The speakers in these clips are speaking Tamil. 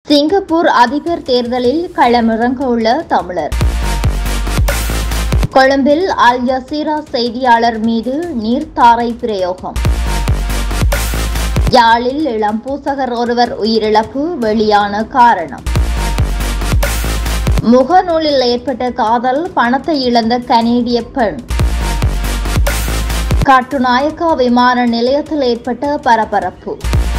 சிங்கப்பூர் அதிபர் தேர்தலில் களமிறங்க உள்ள தமிழர் கொழும்பில் அல் ஜசீரா செய்தியாளர் மீது நீர்த்தாரை பிரயோகம் யாழில் இளம் பூசகர் ஒருவர் உயிரிழப்பு வெளியான காரணம் முகநூலில் ஏற்பட்ட காதல் பணத்தை இழந்த கனேடிய பெண் கட்டுநாயக்கா விமான நிலையத்தில் ஏற்பட்ட பரபரப்பு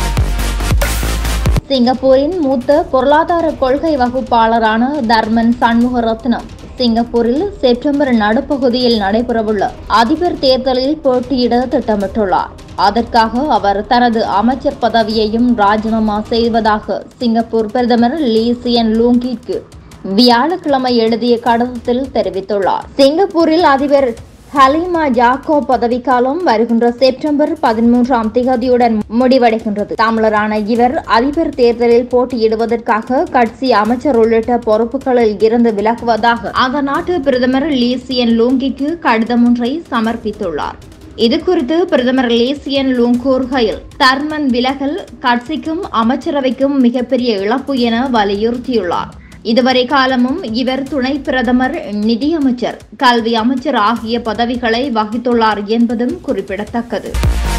சிங்கப்பூரின் மூத்த பொருளாதார கொள்கை வகுப்பாளரான தர்மன் சண்முகரத்னம் சிங்கப்பூரில் செப்டம்பர் நடுப்பகுதியில் நடைபெறவுள்ள அதிபர் தேர்தலில் போட்டியிட திட்டமிட்டுள்ளார் அதற்காக அவர் தனது அமைச்சர் பதவியையும் ராஜினாமா செய்வதாக சிங்கப்பூர் பிரதமர் லீ சியன் லூங்கிற்கு வியாழக்கிழமை எழுதிய கடிதத்தில் தெரிவித்துள்ளார் சிங்கப்பூரில் அதிபர் ஹலீமா ஜாக்கோ பதவிக்காலம் வருகின்ற செப்டம்பர் பதிமூன்றாம் திகதியுடன் முடிவடைகின்றது தமிழரான இவர் அதிபர் தேர்தலில் போட்டியிடுவதற்காக கட்சி அமைச்சர் உள்ளிட்ட பொறுப்புகளில் இருந்து விலகுவதாக அந்த நாட்டு பிரதமர் லீசியன் லூங்கிக்கு கடிதம் ஒன்றை சமர்ப்பித்துள்ளார் இது குறித்து பிரதமர் லேசியன் லூங் கூறுகையில் தர்மன் விலகல் கட்சிக்கும் அமைச்சரவைக்கும் மிகப்பெரிய இழப்பு என வலியுறுத்தியுள்ளார் இதுவரை காலமும் இவர் துணை பிரதமர் நிதியமைச்சர் கல்வி அமைச்சர் ஆகிய பதவிகளை வகித்துள்ளார் என்பதும் குறிப்பிடத்தக்கது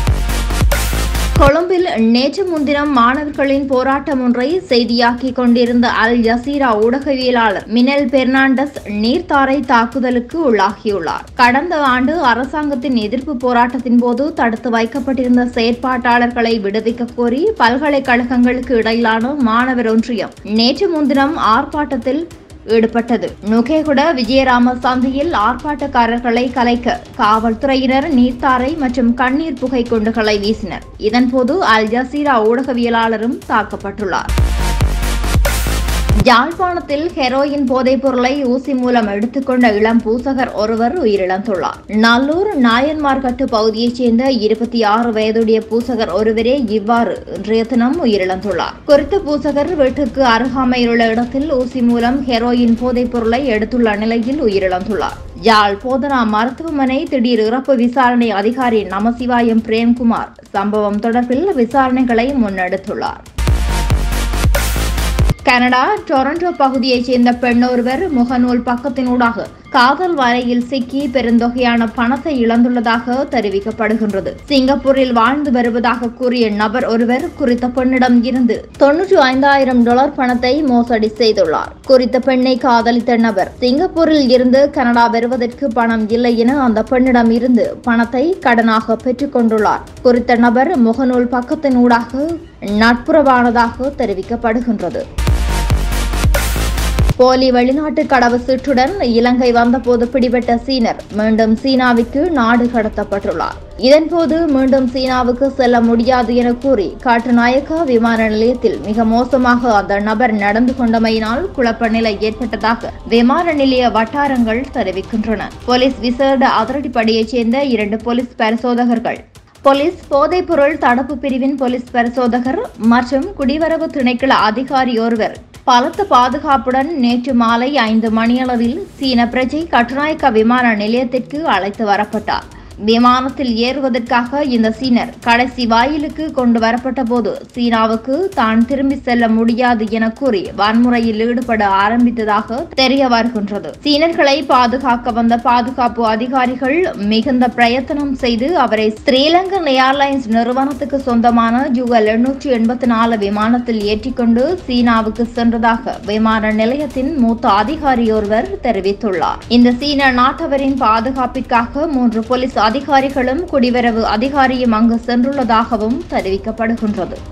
கொழும்பில் நேற்று முன்தினம் மாணவர்களின் போராட்டம் ஒன்றை செய்தியாக்கிக் கொண்டிருந்த அல் ஜசீரா ஊடகவியலாளர் மினல் பெர்னாண்டஸ் நீர்த்தாரை தாக்குதலுக்கு உள்ளாகியுள்ளார் கடந்த ஆண்டு அரசாங்கத்தின் எதிர்ப்பு போராட்டத்தின் போது தடுத்து வைக்கப்பட்டிருந்த செயற்பாட்டாளர்களை விடுவிக்க கோரி பல்கலைக்கழகங்களுக்கு இடையிலான மாணவர் ஒன்றியம் நேற்று முன்தினம் ஆர்ப்பாட்டத்தில் ஈடுபட்டது நுகேகுட விஜயராம சந்தையில் ஆர்ப்பாட்டக்காரர்களை கலைக்க காவல்துறையினர் நீர்த்தாரை மற்றும் கண்ணீர் புகை குண்டுகளை வீசினர் இதன்போது அல் ஜசீரா ஊடகவியலாளரும் தாக்கப்பட்டுள்ளார் யாழ்ப்பாணத்தில் ஹெரோயின் போதைப் பொருளை ஊசி மூலம் எடுத்துக்கொண்ட இளம் பூசகர் ஒருவர் உயிரிழந்துள்ளார் நல்லூர் நாயன்மார்கட்டு பகுதியைச் சேர்ந்த இருபத்தி ஆறு வயதுடைய பூசகர் ஒருவரே இவ்வாறு இன்றைய தினம் உயிரிழந்துள்ளார் குறித்த பூசகர் வீட்டுக்கு அருகாமையில் உள்ள இடத்தில் ஊசி மூலம் ஹெரோயின் போதைப் பொருளை எடுத்துள்ள நிலையில் உயிரிழந்துள்ளார் யாழ் போதனா மருத்துவமனை திடீர் இறப்பு விசாரணை அதிகாரி நமசிவாயம் பிரேம்குமார் சம்பவம் தொடர்பில் விசாரணைகளை முன்னெடுத்துள்ளார் கனடா டொரண்டோ பகுதியைச் சேர்ந்த பெண் ஒருவர் முகநூல் பக்கத்தினூடாக காதல் வலையில் சிக்கி பெருந்தொகையான பணத்தை இழந்துள்ளதாக தெரிவிக்கப்படுகின்றது சிங்கப்பூரில் வாழ்ந்து வருவதாக கூறிய நபர் ஒருவர் குறித்த பெண்ணிடம் இருந்து தொன்னூற்றி ஐந்தாயிரம் டாலர் பணத்தை மோசடி செய்துள்ளார் குறித்த பெண்ணை காதலித்த நபர் சிங்கப்பூரில் இருந்து கனடா வருவதற்கு பணம் இல்லை என அந்த பெண்ணிடம் இருந்து பணத்தை கடனாக பெற்றுக் கொண்டுள்ளார் குறித்த நபர் முகநூல் பக்கத்தினூடாக நட்புறவானதாக தெரிவிக்கப்படுகின்றது போலி வெளிநாட்டு கடவுச்சீட்டுடன் இலங்கை வந்தபோது பிடிபட்ட சீனர் மீண்டும் சீனாவுக்கு நாடு கடத்தப்பட்டுள்ளார் இதன்போது மீண்டும் சீனாவுக்கு செல்ல முடியாது என கூறி காட்டுநாயக்கா விமான நிலையத்தில் மிக மோசமாக அந்த நபர் நடந்து கொண்டமையினால் குழப்ப நிலை ஏற்பட்டதாக விமான நிலைய வட்டாரங்கள் தெரிவிக்கின்றன போலீஸ் விசேட அதிரடிப்படையைச் சேர்ந்த இரண்டு போலீஸ் பரிசோதகர்கள் போலீஸ் போதைப்பொருள் தடுப்பு பிரிவின் போலீஸ் பரிசோதகர் மற்றும் குடிவரவு திணைக்கள அதிகாரி ஒருவர் பலத்த பாதுகாப்புடன் நேற்று மாலை ஐந்து மணியளவில் சீன பிரஜை கட்டுநாயக்க விமான நிலையத்திற்கு அழைத்து வரப்பட்டார் விமானத்தில் ஏறுவதற்காக இந்த சீனர் கடைசி வாயிலுக்கு கொண்டு வரப்பட்ட போது சீனாவுக்கு தான் திரும்பி செல்ல முடியாது என கூறி வன்முறையில் ஈடுபட ஆரம்பித்ததாக தெரிய வருகின்றது சீனர்களை பாதுகாக்க வந்த பாதுகாப்பு அதிகாரிகள் மிகுந்த பிரயத்தனம் செய்து அவரை ஸ்ரீலங்கன் ஏர்லைன்ஸ் நிறுவனத்துக்கு சொந்தமான ஜுகல் எண்ணூற்றி எண்பத்தி நாலு விமானத்தில் ஏற்றிக்கொண்டு சீனாவுக்கு சென்றதாக விமான நிலையத்தின் மூத்த அதிகாரி ஒருவர் தெரிவித்துள்ளார் இந்த சீன நாட்டவரின் பாதுகாப்பிற்காக மூன்று போலீஸ் அதிகாரிகளும் குடிவரவு அதிகாரியும் அங்கு சென்றுள்ளதாகவும் தெரிவிக்கப்படுகின்றது